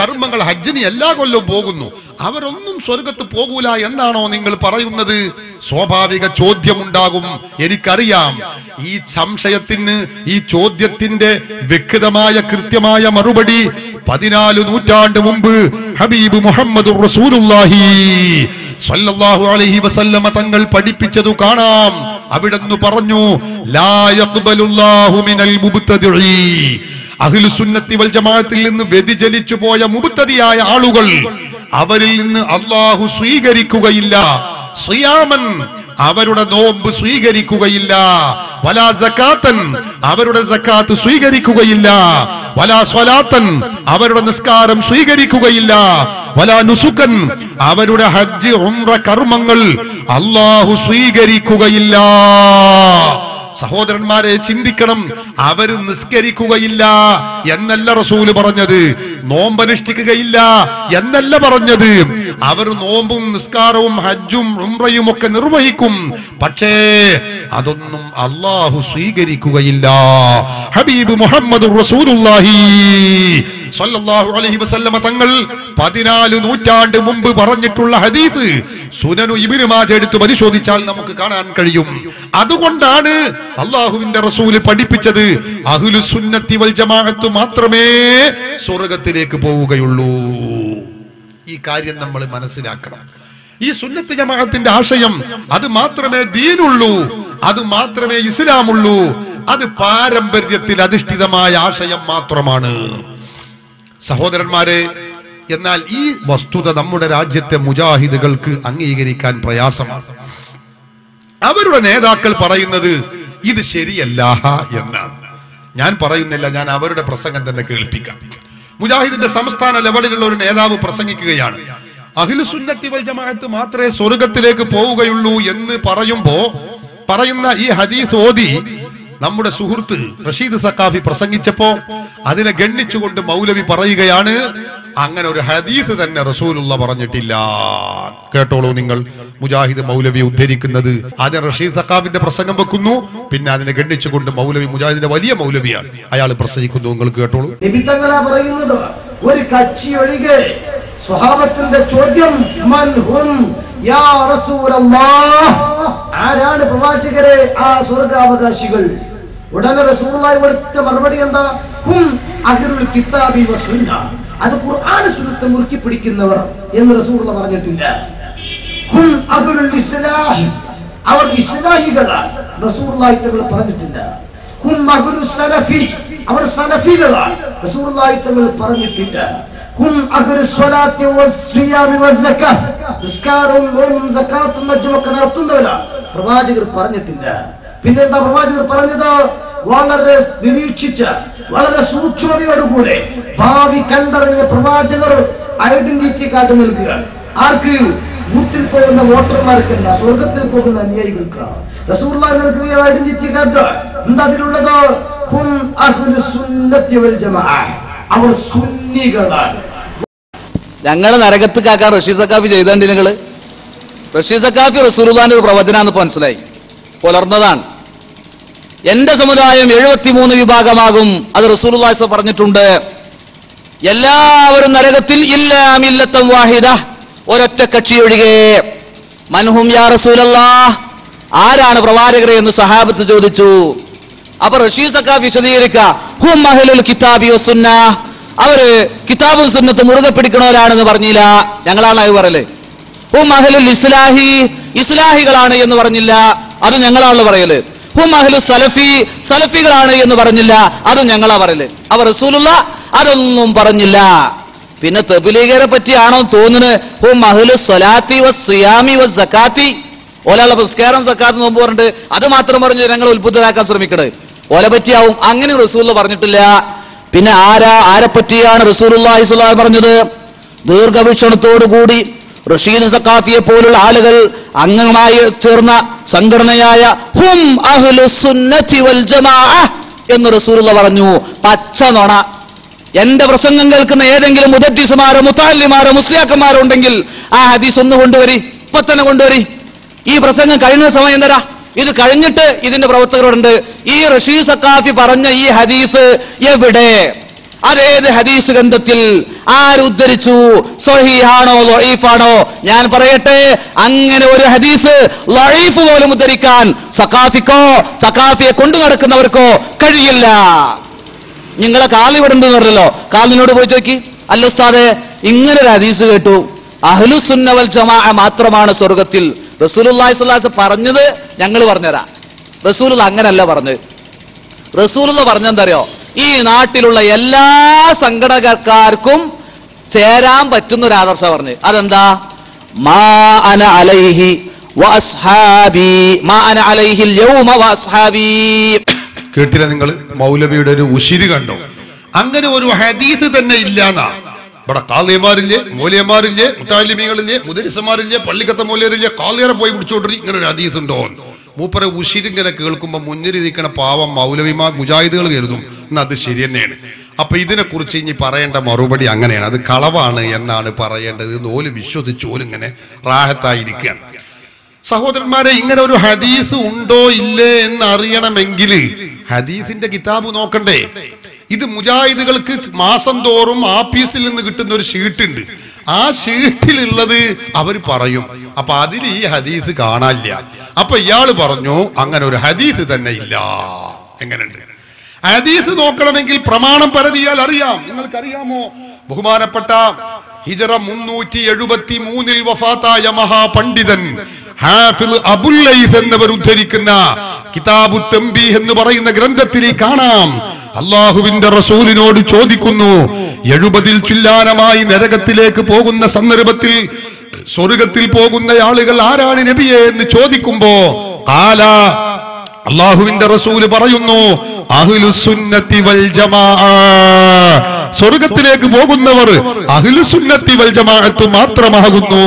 കർമ്മങ്ങൾ ഹജ്ജിന് എല്ലാ കൊല്ലവും പോകുന്നു അവരൊന്നും സ്വർഗത്ത് പോകൂല എന്നാണോ നിങ്ങൾ പറയുന്നത് സ്വാഭാവിക ചോദ്യമുണ്ടാകും എനിക്കറിയാം ഈ സംശയത്തിന് ഈ ചോദ്യത്തിന്റെ വ്യക്തമായ കൃത്യമായ മറുപടി പതിനാല് നൂറ്റാണ്ട് മുമ്പ് ഹബീബ് മുഹമ്മദ് റസൂലുള്ളാഹി സല്ലല്ലാഹു അലൈഹി വസല്ലമ തങ്ങൾ പഠിപ്പിച്ചതു കാണാം അവിടെന്ന് പറഞ്ഞു ലാ യഖ്ബലുല്ലാഹു മിനൽ മുബ്തദിഈ അഖിലു സുന്നത്തി വൽ ജമാഅത്തിൽ നിന്ന് വ്യതിചലിച്ചു പോയ മുബ്തദിയായ ആളുകൾ അവരിൽ നിന്ന് അള്ളാഹു സ്വീകരിക്കുകയില്ല സിയാമൻ അവരുടെ നോമ്പ് സ്വീകരിക്കുകയില്ല വലാ സക്കാത്തൻ അവരുടെ സക്കാത്ത് സ്വീകരിക്കുകയില്ല വലാ സ്വലാത്തൻ അവരുടെ നിസ്കാരം സ്വീകരിക്കുകയില്ല വലാ നുസുക്കൻ അവരുടെ ഹജ്ജ് ഉംറ കർമ്മങ്ങൾ അള്ളാഹു സ്വീകരിക്കുകയില്ല സഹോദരന്മാരെ ചിന്തിക്കണം അവര് നിസ്കരിക്കുകയില്ല എന്നല്ല റസൂല് പറഞ്ഞത് നോമ്പനുഷ്ഠിക്കുകയില്ല എന്നല്ല പറഞ്ഞത് അവർ നോമ്പും നിസ്കാരവും ഹജ്ജും ഉംറയും ഒക്കെ നിർവഹിക്കും പക്ഷേ അതൊന്നും അള്ളാഹു സ്വീകരിക്കുകയില്ല ഹബീബ് മുഹമ്മദ് റസൂലുള്ളാഹി സല്ലല്ലാഹു അലൈഹി വസല്ലമ തങ്ങൾ പതിനാല് നൂറ്റാണ്ട് മുമ്പ് പറഞ്ഞിട്ടുള്ള ഹദീസ് സുനനു ഇബിന് മാജ എടുത്ത് പരിശോധിച്ചാൽ നമുക്ക് കാണാൻ കഴിയും അതുകൊണ്ടാണ് അള്ളാഹുവിന്റെ റസൂല് പഠിപ്പിച്ചത് അഹ്ലു സുന്നത്തി വൽ ജമാഅത്ത് മാത്രമേ സ്വർഗത്തിലേക്ക് പോവുകയുള്ളൂ ഈ കാര്യം നമ്മൾ മനസ്സിലാക്കണം ഈ സുന്നത്ത് ജമാഅത്തിന്റെ ആശയം അത് മാത്രമേ ദീനുള്ളൂ അത് മാത്രമേ ഇസ്ലാമുള്ളൂ അത് പാരമ്പര്യത്തിൽ അധിഷ്ഠിതമായ ആശയം മാത്രമാണ് സഹോദരന്മാരെ എന്നാൽ ഈ വസ്തുത നമ്മുടെ രാജ്യത്തെ മുജാഹിദുകൾക്ക് അംഗീകരിക്കാൻ പ്രയാസമാണ് അവരുടെ നേതാക്കൾ പറയുന്നത് ഇത് ശരിയല്ല എന്നാണ് ഞാൻ പറയുന്നില്ല ഞാൻ അവരുടെ പ്രസംഗം തന്നെ കേൾപ്പിക്കാം മുജാഹിദിന്റെ സംസ്ഥാന ലെവലിലുള്ള ഒരു നേതാവ് പ്രസംഗിക്കുകയാണ് അഖിലു സുന്നത്തി വൽ ജമാഅത്ത് മാത്രമേ സ്വർഗത്തിലേക്ക് പോവുകയുള്ളൂ എന്ന് പറയുമ്പോ പറയുന്ന ഈ ഹദീസ് ഓതി നമ്മുടെ സുഹൃത്ത് റഷീദ് സക്കാഫി പ്രസംഗിച്ചപ്പോ അതിനെ ഗണ്ണിച്ചുകൊണ്ട് മൗലവി പറയുകയാണ് അങ്ങനെ ഒരു ഹദീസ് തന്നെ റസൂലുള്ള പറഞ്ഞിട്ടില്ല കേട്ടോളൂ നിങ്ങൾ മുജാഹിദ് മൗലവി ഉദ്ധരിക്കുന്നത് ആദ്യം റഷീദ് സക്കാഫിന്റെ പ്രസംഗം വെക്കുന്നു പിന്നെ അതിനെ ഗണ്ണിച്ചുകൊണ്ട് മൗലവി മുജാഹിദിന്റെ വലിയ മൗലവിയാണ് അയാൾ പ്രസംഗിക്കുന്നു നിങ്ങൾ കേട്ടോളൂ നിബിത്തങ്ങളാ പറയുന്നത് ഒരു കക്ഷി ഒഴികെ സ്വഭാവത്തിന്റെ ചോദ്യം മൻ ഹും യാ റസൂലല്ലാഹ് ആരാണ് പ്രവാചകരെ ആ സ്വർഗാവകാശികൾ ഉടനെ റസൂലുള്ളാഹി കൊടുത്ത മറുപടി എന്താ ഹും അഹ്ലുൽ കിതാബി വസുന്ന അത് ഖുർആൻ സുന്നത്തെ മുറുക്കി പിടിക്കുന്നവർ എന്ന് റസൂലുള്ള പറഞ്ഞിട്ടില്ല ഹും അഹ്ലുൽ ഇസ്ലാഹ് അവർ ഇസ്ലാഹികളാണ് റസൂലുള്ളാഹി തങ്ങൾ പറഞ്ഞിട്ടില്ല ഹും അഹ്ലു സലഫി അവർ സലഫികളാണ് റസൂലുള്ളാഹി തങ്ങൾ പറഞ്ഞിട്ടില്ല ഹും അഹ്ലു സ്വലാത്തി വസ്സിയാമി വസ്സക്കാത്ത് നിസ്കാരവും നോമ്പും സക്കാത്തും മറ്റുമൊക്കെ നടത്തുന്നവരാണ് പ്രവാചകർ പറഞ്ഞിട്ടില്ല പിന്നെന്താ പ്രവാചകർ പറഞ്ഞത് വളരെ നിരീക്ഷിച്ച വളരെ സൂക്ഷ്മതയോടുകൂടെ ഭാവി കണ്ടറിഞ്ഞ പ്രവാചകർ ഐഡന്റിറ്റി കാട്ടി നിൽക്കുകയാണ് ആർക്ക് ബൂത്തിൽ പോകുന്ന വോട്ടർമാർക്കല്ല സ്വർഗത്തിൽ പോകുന്ന അനുയായികൾക്ക് റസൂള്ള നിൽക്കുകയാണ് ഐഡന്റിറ്റി കാർഡ് എന്താ അതിലുള്ളത് ഹും അഹ്ലു സുന്നത്തി വൽ ജമാഅ അവർ സുന്നികളാണ് ഞങ്ങളെ നരകത്ത് കാക്കാൻ റഷീദ് സക്കാഫി ചെയ്തണ്ട് നിങ്ങള് റഷീദ് സക്കാഫി റസൂലുള്ളാന്റെ ഒരു പ്രവചനാന്ന് ഇപ്പൊ മനസ്സിലായി പുലർന്നതാണ് എന്റെ സമുദായം എഴുപത്തിമൂന്ന് വിഭാഗമാകും അത് റസൂലുള്ളാഹി പറഞ്ഞിട്ടുണ്ട് എല്ലാവരും നരകത്തിൽ ഇല്ലാം ഇല്ലത്തം വാഹിദ ഒരൊറ്റ കക്ഷി ഒഴികെ മൻഹും യാ റസൂലല്ലാ ആരാണ് പ്രവാചകരെ എന്ന് സഹാബത്ത് ചോദിച്ചു അപ്പൊ റഷീദ് സക്കാഫ് വിശദീകരിക്ക ഹും അഹ്ലുൽ കിതാബി വസുന്ന അവര് കിതാബും സുന്നത്ത് മുറുകെ പിടിക്കണവരാണെന്ന് പറഞ്ഞില്ല ഞങ്ങളാണ് അത് പറയല് ഹും അഹ്ലുൽ ഇസ്ലാഹി ഇസ്ലാഹികളാണ് എന്ന് പറഞ്ഞില്ല അത് ഞങ്ങളാണ് പറയല് ഹും അഹ്ലു സലഫി സലഫികളാണ് എന്ന് പറഞ്ഞില്ല അതും ഞങ്ങളാ പറയല് അവർ റസൂലുള്ള അതൊന്നും പറഞ്ഞില്ല പിന്നെ തെബിലീഗരെ പറ്റിയാണോ തോന്നുന്നത് ഹും അഹ്ലു സ്വലാത്തി വസ് സിയാമി വസ് സക്കാത്തി ഓലാളെ പുസ്കാരം സക്കാത്ത് നോമ്പ് പറഞ്ഞിട്ട് അത് മാത്രം പറഞ്ഞ് ഞങ്ങൾ ഉത്ബുദ്ധരാക്കാൻ ശ്രമിക്കണത് ഓലെ പറ്റിയാവും അങ്ങനെ റസൂൽ പറഞ്ഞിട്ടില്ല പിന്നെ ആരാ ആരെ പറ്റിയാണ് റസൂലുള്ളാഹി സ്വല്ലല്ലാഹു അലൈഹി പറഞ്ഞത് ദീർഘവീക്ഷണത്തോടുകൂടി റഷീദ് സക്കാഫിയെ പോലുള്ള ആളുകൾ അംഗമായി ചേർന്ന സംഘടനയായ ഹും അഹ്ലു സുന്നത്തി വൽ ജമാഅ എന്ന് റസൂലുള്ള പറഞ്ഞു പച്ച നുണ എന്റെ പ്രസംഗം കേൾക്കുന്ന ഏതെങ്കിലും മുദദ്ദിസുമാരോ മുത്താലിമാരോ മുസ്ലിയാക്കന്മാരോ ഉണ്ടെങ്കിൽ ആ ഹദീസ് ഒന്ന് കൊണ്ടുവരി ഇപ്പൊ തന്നെ കൊണ്ടുവരി ഈ പ്രസംഗം കഴിഞ്ഞ സമയം തരാ ഇത് കഴിഞ്ഞിട്ട് ഇതിന്റെ പ്രവർത്തകരോടുണ്ട് ഈ റഷീദ് സക്കാഫി പറഞ്ഞ ഈ ഹദീസ് എവിടെ അതേത് ഹദീസ് ഗ്രന്ഥത്തിൽ ആരുദ്ധരിച്ചു സൊഹീഹാണോ ലൊഴീഫാണോ ഞാൻ പറയട്ടെ അങ്ങനെ ഒരു ഹദീസ് ലൊഴീഫ് പോലും ഉദ്ധരിക്കാൻ സക്കാഫിക്കോ സക്കാഫിയെ കൊണ്ടു നടക്കുന്നവർക്കോ കഴിയില്ല നിങ്ങളെ കാലിവിടുണ്ടെന്ന് പറഞ്ഞല്ലോ കാലിനോട് പോയി ചോക്കി അല്ല ഉസ്താദെ ഇങ്ങനെ ഒരു ഹദീസ് കേട്ടു അഹ്ലുസുന്നവൽ ജമാ മാത്രമാണ് സ്വർഗത്തിൽ റസൂലുള്ളാഹി സ്വല്ലല്ലാഹു അലൈഹി വസല്ലം പറഞ്ഞത് ഞങ്ങൾ പറഞ്ഞുതരാം റസൂലുള്ള അങ്ങനല്ല പറഞ്ഞത് റസൂലുള്ള പറഞ്ഞെന്തറിയോ ഈ നാട്ടിലുള്ള എല്ലാ സംഘടനക്കാർക്കും ചേരാൻ പറ്റുന്ന ഒരു ആദർശ പറഞ്ഞു അതെന്താ മാ അന അലൈഹി വഅസ്ഹാബി മാ അന അലൈഹി യൗമ വഅസ്ഹാബി കേട്ടില്ല നിങ്ങൾ മൗലവിയുടെ ഒരു ഉശിരി കണ്ടോ അങ്ങനെ ഒരു ഹദീസ് തന്നെ ഇല്ലാന്നാ ഇവിടെ കാളിയമാരില്ലേ മൂല്യമാരില്ലേ മുത്താലിമികളില്ലേ മുദരിസമാരില്ലേ പള്ളിക്കത്തെ മൂല്യരില്ലേ കാളിയറെ പോയി പിടിച്ചോണ്ടി ഇങ്ങനെ ഒരു ഹദീസ് ഉണ്ടോ മൂപ്പരെ ഉശിരിങ്ങനെ കേൾക്കുമ്പോ മുന്നിലിരിക്കണ പാവം മൗലവിമാർ മുജാഹിദുകൾ കരുതും എന്നാ അത് ശരി തന്നെയാണ് അപ്പൊ ഇതിനെക്കുറിച്ച് ഇനി പറയേണ്ട മറുപടി അങ്ങനെയാണ് അത് കളവാണ് എന്നാണ് പറയേണ്ടത് എന്ന് ഓല് വിശ്വസിച്ച് ഓലിങ്ങനെ റാഹത്തായിരിക്കുകയാണ് സഹോദരന്മാരെ ഇങ്ങനെ ഒരു ഹദീസ് ഉണ്ടോ ഇല്ലേ എന്ന് അറിയണമെങ്കിൽ ഹദീസിന്റെ കിതാബ് നോക്കണ്ടേ ഇത് മുജാഹിദുകൾക്ക് മാസം തോറും ആഫീസിൽ നിന്ന് കിട്ടുന്ന ഒരു ഷീട്ടുണ്ട് ആ ഷീട്ടിലുള്ളത് അവർ പറയും അപ്പൊ അതിൽ ഈ ഹദീസ് കാണാനില്ല അപ്പൊ ഇയാള് പറഞ്ഞു അങ്ങനെ ഒരു ഹദീസ് തന്നെ ഇല്ല എങ്ങനെയുണ്ട് ഹദീസ് നോക്കണമെങ്കിൽ പ്രമാണം പരതിയാൽ അറിയാം നിങ്ങൾക്കറിയാമോ ബഹുമാനപ്പെട്ട ഹിജറ മുന്നൂറ്റി എഴുപത്തി മൂന്നിൽ വഫാത്തായ മഹാപണ്ഡിതൻ ഹാഫിൽ അബുല്ലൈസ് എന്നിവർ ഉദ്ധരിക്കുന്ന കിതാബു തമ്പി എന്ന് പറയുന്ന ഗ്രന്ഥത്തിൽ കാണാം അള്ളാഹുവിന്റെ റസൂലിനോട് ചോദിക്കുന്നു എഴുപതിൽ ചില്ലാനമായി നരകത്തിലേക്ക് പോകുന്ന സന്ദർഭത്തിൽ സ്വർഗത്തിൽ പോകുന്ന ആളുകൾ ആരാണ് നബിയെ എന്ന് ചോദിക്കുമ്പോ കാല അള്ളാഹുവിന്റെ റസൂല് പറയുന്നു അഹ്ലുസുന്നത്തി വൽ ജമാ സ്വർഗത്തിലേക്ക് പോകുന്നവർ അഹ്ലുസുന്നത്തി വൽ ജമാഅത്ത് മാത്രമാകുന്നു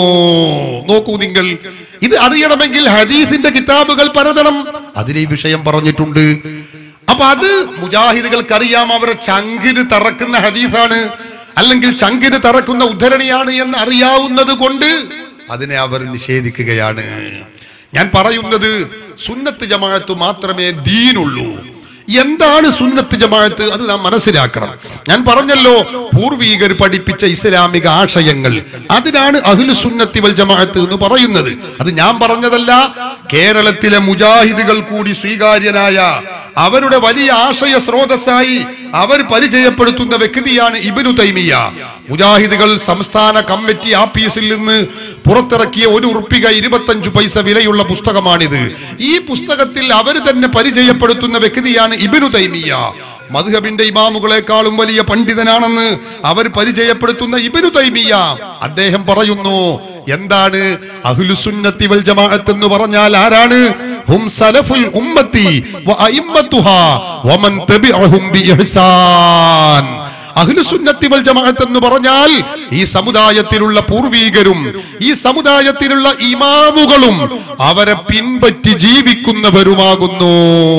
നോക്കൂ നിങ്ങൾ ഇത് അറിയണമെങ്കിൽ ഹദീസിന്റെ കിതാബുകൾ പരതണം അതിൽ ഈ വിഷയം പറഞ്ഞിട്ടുണ്ട് അപ്പൊ അത് മുജാഹിദുകൾക്കറിയാം അവരെ ചങ്കിന് തറക്കുന്ന ഹദീസാണ് അല്ലെങ്കിൽ ചങ്കിന് തറക്കുന്ന ഉദ്ധരണിയാണ് എന്ന് അറിയാവുന്നത് കൊണ്ട് അതിനെ അവർ നിഷേധിക്കുകയാണ് ഞാൻ പറയുന്നത് സുന്നത്ത് ജമാഅത്ത് മാത്രമേ ദീനുള്ളൂ എന്താണ് സുന്നത്ത് ജമാഅത്ത് അത് നാം മനസ്സിലാക്കണം ഞാൻ പറഞ്ഞല്ലോ പൂർവീകർ പഠിപ്പിച്ച ഇസ്ലാമിക ആശയങ്ങൾ അതിനാണ് അഹ്ലു സുന്നത്തി വൽ ജമാഅത്ത് എന്ന് പറയുന്നത് അത് ഞാൻ പറഞ്ഞതല്ല കേരളത്തിലെ മുജാഹിദുകൾ കൂടി സ്വീകാര്യനായ അവരുടെ വലിയ ആശയ സ്രോതസ്സായി അവർ പരിചയപ്പെടുത്തുന്ന വ്യക്തിയാണ് ഇബനു തൈമിയ മുജാഹിദുകൾ സംസ്ഥാന കമ്മിറ്റി ആഫീസിൽ നിന്ന് പുറത്തിറക്കിയ ഒരു ഉറുപ്പിക ഇരുപത്തഞ്ചു പൈസ വിലയുള്ള പുസ്തകമാണിത് ഈ പുസ്തകത്തിൽ അവർ തന്നെ പരിചയപ്പെടുത്തുന്ന വ്യക്തിയാണ് ഇബനു തൈമിയ മധുഹബിന്റെ ഇമാമുകളെക്കാളും വലിയ പണ്ഡിതനാണെന്ന് അവർ പരിചയപ്പെടുത്തുന്ന ഇബനു തൈമിയ അദ്ദേഹം പറയുന്നു എന്താണ് അഹ്ലുസുന്നത്തി വൽ ജമാഅത്ത് എന്ന് പറഞ്ഞാൽ ആരാണ് ഹും സലഫുൽ ഉമ്മത്തി വ അയിമ്മത്തുഹാ വമൻ തബിഅഹും ബിഇഹ്സാൻ അഖിലുസുന്നത്തി വൽ ജമാഅത്ത് എന്ന് പറഞ്ഞാൽ ഈ സമുദായത്തിലുള്ള പൂർവീകരും ഈ സമുദായത്തിലുള്ള ഇമാമുകളും അവരെ പിൻപറ്റി ജീവിക്കുന്നവരുമാകുന്നു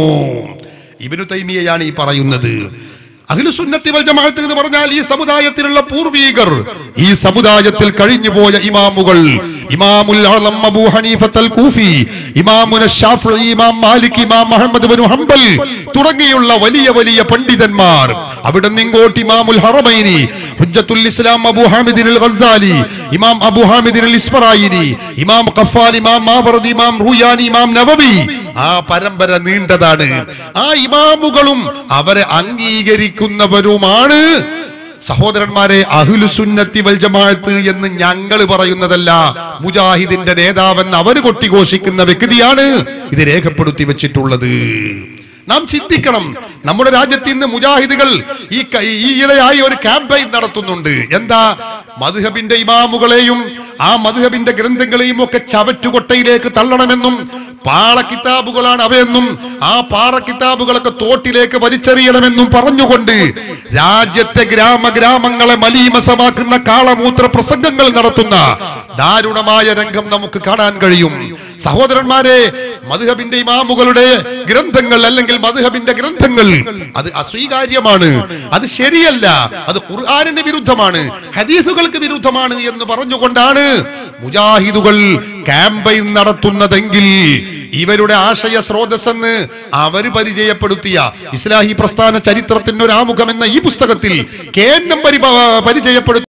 ഇബനു തൈമിയയാണ് ഈ പറയുന്നത് അഖിലുസുന്നത്തി വൽ ജമാഅത്ത് എന്ന് പറഞ്ഞാൽ ഈ സമുദായത്തിലുള്ള പൂർവീകർ ഈ സമുദായത്തിൽ കഴിഞ്ഞുപോയ ഇമാമുകൾ ഇമാമുൽ അഅ്ലം അബൂ ഹനീഫത്തൽ കൂഫി ഇമാമുന ഷാഫിഈ ഇമാം മാലിക് ഇമാം മുഹമ്മദ് ബിൻ ഹംബൽ തുടങ്ങിയുള്ള വലിയ വലിയ പണ്ഡിതന്മാർ അവിടെ നിങ്ങോട്ട് ഇമാമുൽ ഹറമൈനി ഹുജ്ജത്തുൽ ഇസ്ലാം അബൂ ഹാമിദിൻ അൽ ഗസാലി ഇമാം അബൂ ഹാമിദിൻ അൽ ഇസ്ഫറായിനി ഇമാം ഖഫാൽ ഇമാം മാവറദി ഇമാം റൂയാനി ഇമാം നവവി ആ പരമ്പര നീണ്ടതാണ് ആ ഇമാമുകളും അവരെ അംഗീകരിക്കുന്നവരുമാണ് സഹോദരന്മാരെ അഹുലുസുന്നത്തി വൽ ജമാഅത്ത് എന്ന് ഞങ്ങൾ പറയുന്നതല്ല മുജാഹിദിന്റെ നേതാവെന്ന് അവർ കൊട്ടിഘോഷിക്കുന്ന വ്യക്തിയാണ് ഇത് രേഖപ്പെടുത്തി വെച്ചിട്ടുള്ളത് നാം ചിന്തിക്കണം നമ്മുടെ രാജ്യത്ത് ഇന്ന് മുജാഹിദുകൾ ഈ ക- ഈയിടെയായി ഒരു ക്യാമ്പയിൻ നടത്തുന്നുണ്ട് എന്താ മധുഹബിന്റെ ഇമാമുകളെയും ആ മധുഹബിന്റെ ഗ്രന്ഥങ്ങളെയും ഒക്കെ ചവറ്റുകൊട്ടയിലേക്ക് തള്ളണമെന്നും പാള കിതാബുകളാണ് അവയെന്നും ആ പാറ കിതാബുകളൊക്കെ തോട്ടിലേക്ക് വലിച്ചെറിയണമെന്നും പറഞ്ഞുകൊണ്ട് രാജ്യത്തെ ഗ്രാമഗ്രാമങ്ങളെ മലീമസമാക്കുന്ന കാളമൂത്ര പ്രസംഗങ്ങൾ നടത്തുന്ന ദാരുണമായ രംഗം നമുക്ക് കാണാൻ കഴിയും സഹോദരന്മാരെ മധുഹബിന്റെ ഇമാമുകളുടെ ഗ്രന്ഥങ്ങൾ അല്ലെങ്കിൽ മധുഹബിന്റെ ഗ്രന്ഥങ്ങൾ അത് അസ്വീകാര്യമാണ് അത് ശരിയല്ല അത് ഖുർആാനിന് വിരുദ്ധമാണ് ഹദീസുകൾക്ക് വിരുദ്ധമാണ് എന്ന് പറഞ്ഞുകൊണ്ടാണ് മുജാഹിദുകൾ ക്യാമ്പയിൻ നടത്തുന്നതെങ്കിൽ ഇവരുടെ ആശയ സ്രോതസ്സെന്ന് അവര് പരിചയപ്പെടുത്തിയ ഇസ്ലാഹി പ്രസ്ഥാന ചരിത്രത്തിന്റെ ഒരു ആമുഖം എന്ന ഈ പുസ്തകത്തിൽ കേന്ദ്രം പരിചയപ്പെടുത്തി